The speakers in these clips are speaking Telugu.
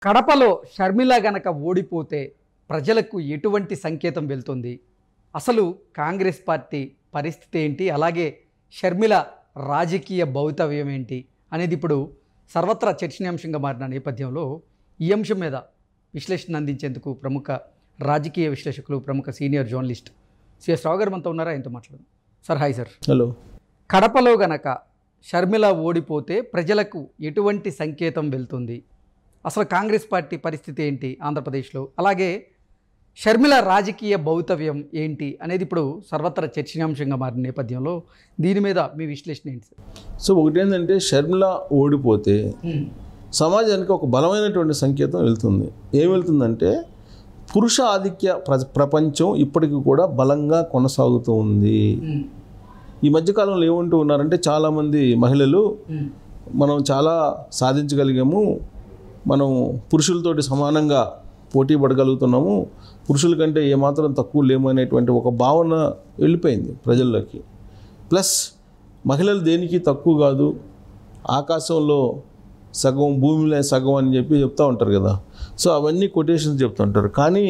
కడపలో షర్మిల గనక ఓడిపోతే ప్రజలకు ఎటువంటి సంకేతం వెళ్తుంది అసలు కాంగ్రెస్ పార్టీ పరిస్థితి ఏంటి అలాగే షర్మిల రాజకీయ భవితవ్యం ఏంటి అనేది ఇప్పుడు సర్వత్రా చర్చనీయాంశంగా మారిన నేపథ్యంలో ఈ అంశం మీద విశ్లేషణ అందించేందుకు ప్రముఖ రాజకీయ విశ్లేషకులు ప్రముఖ సీనియర్ జర్నలిస్ట్ సిఎస్ రావు గారు మనతో ఉన్నారా ఆయనతో మాట్లాడదాం సార్ హాయ్ సార్ హలో కడపలో గనక షర్మిల ఓడిపోతే ప్రజలకు ఎటువంటి సంకేతం వెళ్తుంది అసలు కాంగ్రెస్ పార్టీ పరిస్థితి ఏంటి ఆంధ్రప్రదేశ్లో అలాగే షర్మిల రాజకీయ భౌతవ్యం ఏంటి అనేది ఇప్పుడు సర్వత్రా చర్చనీయాంశంగా మారిన నేపథ్యంలో దీని మీద మీ విశ్లేషణ ఏంటి సార్ సో ఒకటి ఏంటంటే షర్మిల ఓడిపోతే సమాజానికి ఒక బలమైనటువంటి సంకేతం వెళ్తుంది ఏం వెళ్తుందంటే పురుష ఆధిక్య ప్ర ప్రపంచం ఇప్పటికీ కూడా బలంగా కొనసాగుతూ ఉంది ఈ మధ్యకాలంలో ఏమంటూ ఉన్నారంటే చాలామంది మహిళలు మనం చాలా సాధించగలిగాము మనం పురుషులతోటి సమానంగా పోటీ పడగలుగుతున్నాము పురుషుల కంటే ఏమాత్రం తక్కువ లేము అనేటువంటి ఒక భావన వెళ్ళిపోయింది ప్రజల్లోకి ప్లస్ మహిళలు దేనికి తక్కువ కాదు ఆకాశంలో సగం భూమిలో సగం అని చెప్పి చెప్తూ ఉంటారు కదా సో అవన్నీ కొటేషన్స్ చెప్తూ ఉంటారు కానీ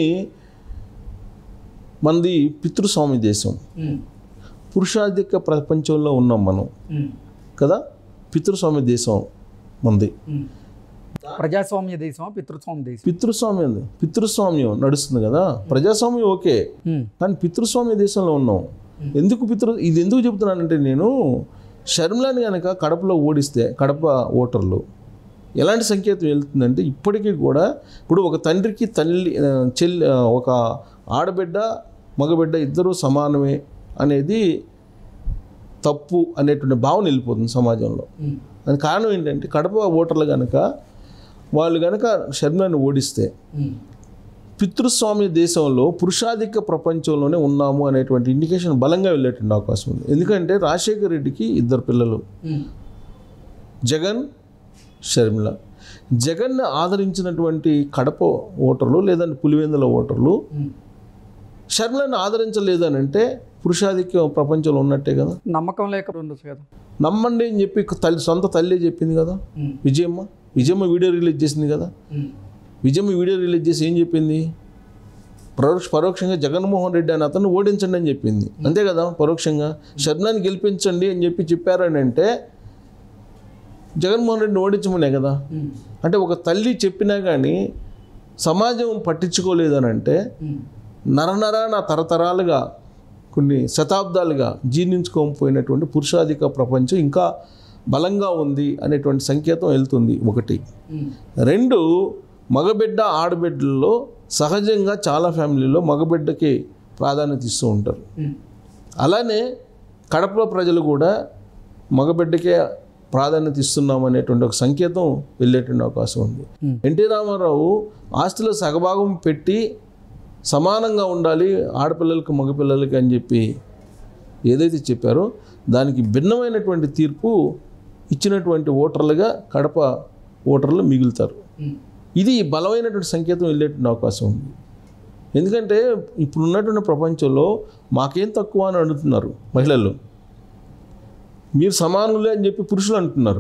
మనది పితృస్వామి దేశం పురుషాధిక ప్రపంచంలో ఉన్నాం మనం కదా పితృస్వామి దేశం మనది ప్రజాస్వామ్య దేశమా పితృస్వామ్య దేశం పితృస్వామ్యం పితృస్వామ్యం నడుస్తుంది కదా ప్రజాస్వామ్యం ఓకే కానీ పితృస్వామ్య దేశంలో ఉన్నాం ఎందుకు పితృ ఇది ఎందుకు చెప్తున్నానంటే నేను షర్మిలాని కనుక కడపలో ఓడిస్తే కడప ఓటర్లు ఎలాంటి సంకేతం వెళ్తుందంటే ఇప్పటికీ కూడా ఇప్పుడు ఒక తండ్రికి తల్లి ఆ, చెల్లి ఆ, ఒక ఆడబిడ్డ మగబిడ్డ ఇద్దరూ సమానమే అనేది తప్పు అనేటువంటి భావన వెళ్ళిపోతుంది సమాజంలో దానికి కారణం ఏంటంటే కడప ఓటర్లు కనుక వాళ్ళు కనుక షర్మిలను ఓడిస్తే పితృస్వామ్య దేశంలో పురుషాధిక ప్రపంచంలోనే ఉన్నాము అనేటువంటి ఇండికేషన్ బలంగా వెళ్ళేటువంటి అవకాశం ఉంది ఎందుకంటే రాజశేఖర్ రెడ్డికి ఇద్దరు పిల్లలు జగన్ షర్మిల జగన్ ఆదరించినటువంటి కడప ఓటర్లు లేదంటే పులివెందుల ఓటర్లు షర్మిలను ఆదరించలేదు అని అంటే పురుషాధిక్య ప్రపంచంలో ఉన్నట్టే కదా నమ్మకం లేక ఉండొచ్చు కదా నమ్మండి అని చెప్పి తల్లి సొంత తల్లి చెప్పింది కదా విజయమ్మ విజయమ్మ వీడియో రిలీజ్ చేసింది కదా విజయమ్మ వీడియో రిలీజ్ చేసి ఏం చెప్పింది పరోక్ష పరోక్షంగా జగన్మోహన్ రెడ్డి అని అతను ఓడించండి అని చెప్పింది అంతే కదా పరోక్షంగా శర్నాన్ని గెలిపించండి అని చెప్పి చెప్పారని అంటే జగన్మోహన్ రెడ్డిని ఓడించమనే కదా అంటే ఒక తల్లి చెప్పినా కానీ సమాజం పట్టించుకోలేదని అంటే నరనర నా తరతరాలుగా కొన్ని శతాబ్దాలుగా జీర్ణించుకోకపోయినటువంటి పురుషాధిక ప్రపంచం ఇంకా బలంగా ఉంది అనేటువంటి సంకేతం వెళ్తుంది ఒకటి రెండు మగబిడ్డ ఆడబిడ్డల్లో సహజంగా చాలా ఫ్యామిలీలో మగబిడ్డకి ప్రాధాన్యత ఇస్తూ ఉంటారు అలానే కడపలో ప్రజలు కూడా మగబిడ్డకే ప్రాధాన్యత ఇస్తున్నాం అనేటువంటి ఒక సంకేతం వెళ్ళేటువంటి అవకాశం ఉంది ఎన్టీ రామారావు ఆస్తిలో సగభాగం పెట్టి సమానంగా ఉండాలి ఆడపిల్లలకి మగపిల్లలకి అని చెప్పి ఏదైతే చెప్పారో దానికి భిన్నమైనటువంటి తీర్పు ఇచ్చినటువంటి ఓటర్లుగా కడప ఓటర్లు మిగులుతారు ఇది బలమైనటువంటి సంకేతం వెళ్ళేటువంటి అవకాశం ఉంది ఎందుకంటే ఇప్పుడు ఉన్నటువంటి ప్రపంచంలో మాకేం తక్కువ అని అడుగుతున్నారు మహిళలు మీరు సమానులే అని చెప్పి పురుషులు అంటున్నారు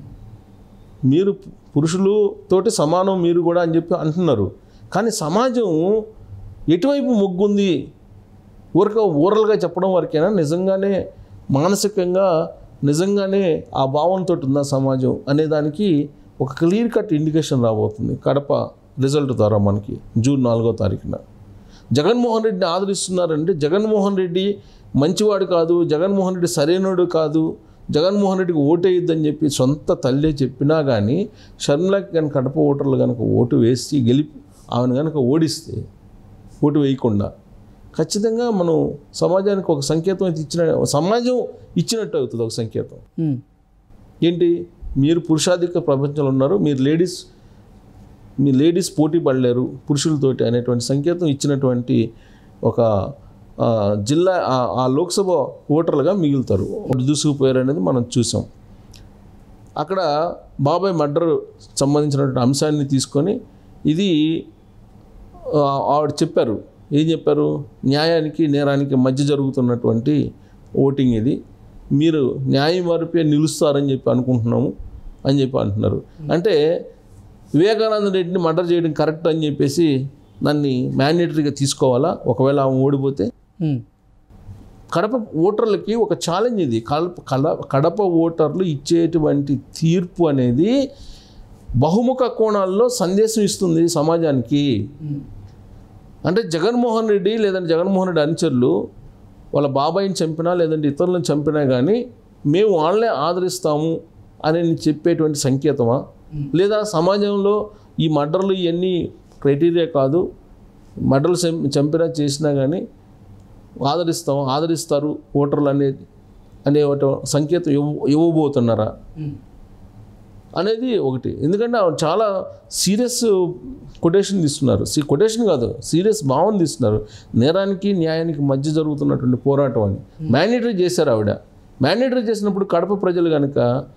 మీరు పురుషులు తోటి సమానం మీరు కూడా అని చెప్పి అంటున్నారు కానీ సమాజం ఎటువైపు మొగ్గుంది ఊరక ఊరలుగా చెప్పడం వరకేనా నిజంగానే మానసికంగా నిజంగానే ఆ భావంతో ఉందా సమాజం అనే దానికి ఒక క్లియర్ కట్ ఇండికేషన్ రాబోతుంది కడప రిజల్ట్ ద్వారా మనకి జూన్ నాలుగో తారీఖున జగన్మోహన్ రెడ్డిని ఆదరిస్తున్నారంటే జగన్మోహన్ రెడ్డి మంచివాడు కాదు జగన్మోహన్ రెడ్డి సరైనడు కాదు జగన్మోహన్ రెడ్డికి ఓటేయొద్దని చెప్పి సొంత తల్లే చెప్పినా కానీ షర్మిలకి కనుక కడప ఓటర్లు కనుక ఓటు వేసి గెలిపి ఆమెను కనుక ఓడిస్తే ఓటు వేయకుండా ఖచ్చితంగా మనం సమాజానికి ఒక సంకేతం అయితే ఇచ్చిన సమాజం ఇచ్చినట్టు అవుతుంది ఒక సంకేతం ఏంటి మీరు పురుషాధిక ప్రపంచంలో ఉన్నారు మీరు లేడీస్ మీ లేడీస్ పోటీ పడలేరు పురుషులతోటి అనేటువంటి సంకేతం ఇచ్చినటువంటి ఒక ఆ, జిల్లా ఆ- ఆ లోక్సభ ఓటర్లుగా మిగులుతారు దూసుకుపోయారు అనేది మనం చూసాం అక్కడ బాబాయ్ మర్డర్ సంబంధించినటువంటి అంశాన్ని తీసుకొని ఇది ఆ, ఆవిడ చెప్పారు ఏం చెప్పారు న్యాయానికి నేరానికి మధ్య జరుగుతున్నటువంటి ఓటింగ్ ఇది మీరు న్యాయం వైపే నిలుస్తారని చెప్పి అనుకుంటున్నాము అని చెప్పి అంటున్నారు అంటే వివేకానంద రెడ్డిని మర్డర్ చేయడం కరెక్ట్ అని చెప్పేసి దాన్ని మ్యాండేటరీగా తీసుకోవాలా ఒకవేళ ఆమె ఓడిపోతే ఉమ్, కడప ఓటర్లకి ఒక ఛాలెంజ్ ఇది కడప కడ- కడప ఓటర్లు ఇచ్చేటువంటి తీర్పు అనేది బహుముఖ కోణాల్లో సందేశం ఇస్తుంది సమాజానికి ఉమ్, అంటే జగన్మోహన్ రెడ్డి లేదంటే జగన్మోహన్ రెడ్డి అనుచరులు వాళ్ళ బాబాయిని చంపినా లేదంటే ఇతరులను చంపినా కానీ మేము వాళ్ళనే ఆదరిస్తాము అని చెప్పేటువంటి సంకేతమా లేదా సమాజంలో ఈ మర్డర్లు ఇవన్నీ క్రైటీరియా కాదు మర్డర్లు చం- చంపినా చేసినా కానీ ఆదరిస్తాం ఆదరిస్తారు ఓటర్లు అనే అనే ఒక సంకేతం ఇవ్వ ఇవ్వబోతున్నారా ఉమ్, అనేది ఒకటి ఎందుకంటే ఆవిడ చాలా సీరియస్ కొటేషన్ తీస్తున్నారు సి కొటేషన్ కాదు సీరియస్ భావన తీస్తున్నారు నేరానికి న్యాయానికి మధ్య జరుగుతున్నటువంటి పోరాటం అని మ్యాండేటరీ చేశారు ఆవిడ మ్యాండేటరీ చేసినప్పుడు కడప ప్రజలు కనుక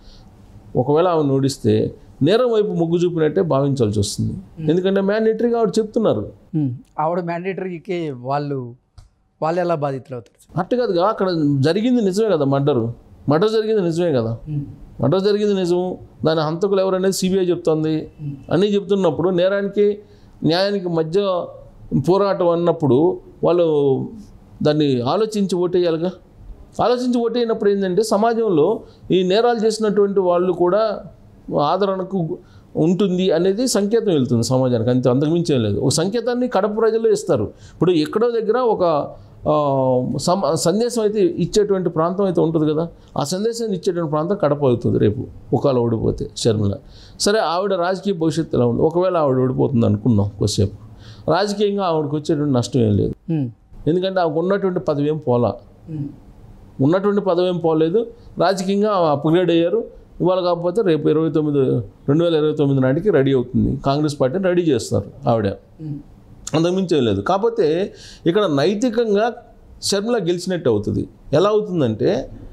ఒకవేళ ఆమె నోడిస్తే నేరం వైపు మొగ్గు చూపినట్టే భావించాల్సి వస్తుంది ఎందుకంటే మ్యాండేటరీగా ఆవిడ చెప్తున్నారు ఉమ్. ఆవిడ మ్యాండేటరీకి వాళ్ళు వాళ్ళు ఎలా బాధితులు అవుతారు అట్టు కాదుగా అక్కడ జరిగింది నిజమే కదా మర్డరు మర్డర్ జరిగింది నిజమే కదా ఉమ్, మర్డర్ జరిగింది నిజం దాని హంతకులు ఎవరనేది సిబిఐ చెప్తుంది అన్నీ చెప్తున్నప్పుడు నేరానికి న్యాయానికి మధ్య పోరాటం అన్నప్పుడు వాళ్ళు దాన్ని ఆలోచించి ఓటేయాలిగా ఆలోచించి ఓటేయినప్పుడు ఏంటంటే సమాజంలో ఈ నేరాలు చేసినటువంటి వాళ్ళు కూడా ఆదరణకు ఉంటుంది అనేది సంకేతం వెళ్తుంది సమాజానికి అంతే అంతకుమించి ఏం లేదు ఒక సంకేతాన్ని కడప ప్రజలు ఇస్తారు ఇప్పుడు ఎక్కడో దగ్గర ఒక ఆ, సమ సందేశం అయితే ఇచ్చేటువంటి ప్రాంతం అయితే ఉంటుంది కదా ఆ సందేశాన్ని ఇచ్చేటువంటి ప్రాంతం కడప అవుతుంది రేపు ఒకవేళ ఓడిపోతే షర్మిల సరే ఆవిడ రాజకీయ భవిష్యత్తు ఎలా ఉంది ఒకవేళ ఆవిడ ఓడిపోతుంది అనుకుందాం కొద్దిసేపు రాజకీయంగా ఆవిడకి వచ్చేటువంటి నష్టం ఏం లేదు ఉమ్, ఎందుకంటే ఆమెకు ఉన్నటువంటి పదవి ఏం పోలా ఉమ్, ఉన్నటువంటి పదవి ఏం పోలేదు రాజకీయంగా ఆమె అప్గ్రేడ్ అయ్యారు ఇవాళ కాకపోతే రేపు ఇరవై తొమ్మిది రెండు వేల ఇరవై తొమ్మిది నాటికి రెడీ అవుతుంది కాంగ్రెస్ పార్టీని రెడీ చేస్తారు ఆవిడ ఉమ్, అంతకుమించి ఏం లేదు కాకపోతే ఇక్కడ నైతికంగా షర్మిల గెలిచినట్టు అవుతుంది ఎలా అవుతుందంటే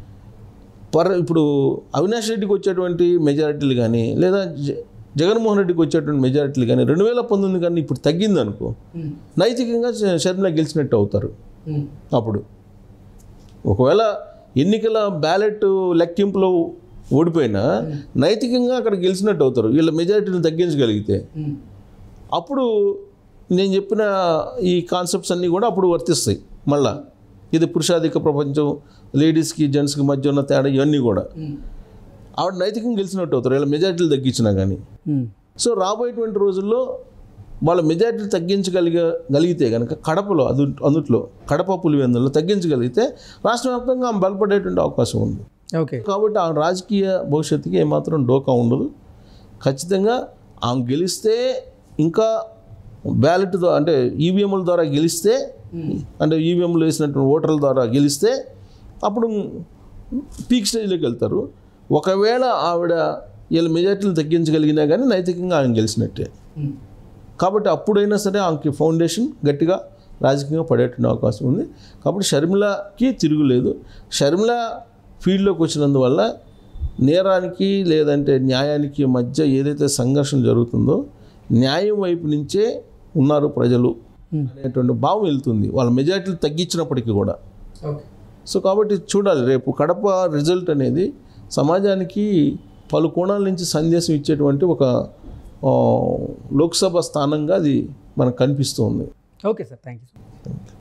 పర్ ఇప్పుడు అవినాష్ రెడ్డికి వచ్చేటువంటి మెజారిటీలు కానీ లేదా జ- జగన్మోహన్ రెడ్డికి వచ్చేటువంటి మెజారిటీలు కానీ రెండు వేల పంతొమ్మిది కానీ ఇప్పుడు తగ్గింది అనుకో ఉమ్, నైతికంగా ష- షర్మిల గెలిచినట్టు అవుతారు ఉమ్, అప్పుడు ఒకవేళ ఎన్నికల బ్యాలెట్ లెక్కింపులో ఓడిపోయినా నైతికంగా అక్కడ గెలిచినట్టు అవుతారు వీళ్ళ మెజారిటీని తగ్గించగలిగితే ఉమ్, అప్పుడు నేను చెప్పిన ఈ కాన్సెప్ట్స్ అన్నీ కూడా అప్పుడు వర్తిస్తాయి మళ్ళా ఇది పురుషాధిక ప్రపంచం లేడీస్కి జెంట్స్కి మధ్య ఉన్న తేడా ఇవన్నీ కూడా ఉమ్, ఆవిడ నైతికంగా గెలిచినట్టు అవుతారు వీళ్ళ మెజారిటీలు తగ్గించినా కానీ ఉమ్, సో రాబోయేటువంటి రోజుల్లో వాళ్ళ మెజారిటీ తగ్గించగలిగ గలిగితే కనుక కడపలో అది అందుట్లో కడప పులివెందులో తగ్గించగలిగితే రాష్ట్ర వ్యాప్తంగా ఆమె బలపడేటువంటి అవకాశం ఉంది ఓకే కాబట్టి ఆ రాజకీయ భవిష్యత్తుకి ఏమాత్రం డోకా ఉండదు ఖచ్చితంగా ఆమె గెలిస్తే ఇంకా బ్యాలెట్ ద్వారా అంటే ఈవీఎంల ద్వారా గెలిస్తే అంటే ఈవీఎంలు వేసినటువంటి ఓటర్ల ద్వారా గెలిస్తే అప్పుడు పీక్ స్టేజ్లోకి వెళ్తారు ఒకవేళ ఆవిడ వీళ్ళ మెజార్టీలు తగ్గించగలిగినా కానీ నైతికంగా ఆమె గెలిచినట్టే ఉమ్, కాబట్టి అప్పుడైనా సరే ఆమెకి ఫౌండేషన్ గట్టిగా రాజకీయంగా పడేటువంటి అవకాశం ఉంది కాబట్టి షర్మిలకి తిరుగులేదు షర్మిల ఫీల్డ్లోకి వచ్చినందువల్ల నేరానికి లేదంటే న్యాయానికి మధ్య ఏదైతే సంఘర్షణ జరుగుతుందో న్యాయం వైపు నుంచే ఉన్నారు ప్రజలు Hmm. అనేటువంటి భావం వెళ్తుంది వాళ్ళ మెజారిటీలు తగ్గించినప్పటికీ కూడా ఓకే సో కాబట్టి చూడాలి రేపు కడప రిజల్ట్ అనేది సమాజానికి పలు కోణాల నుంచి సందేశం ఇచ్చేటువంటి ఒక ఆ, లోక్సభ స్థానంగా అది మనకు కనిపిస్తుంది ఓకే సార్ థ్యాంక్ యూ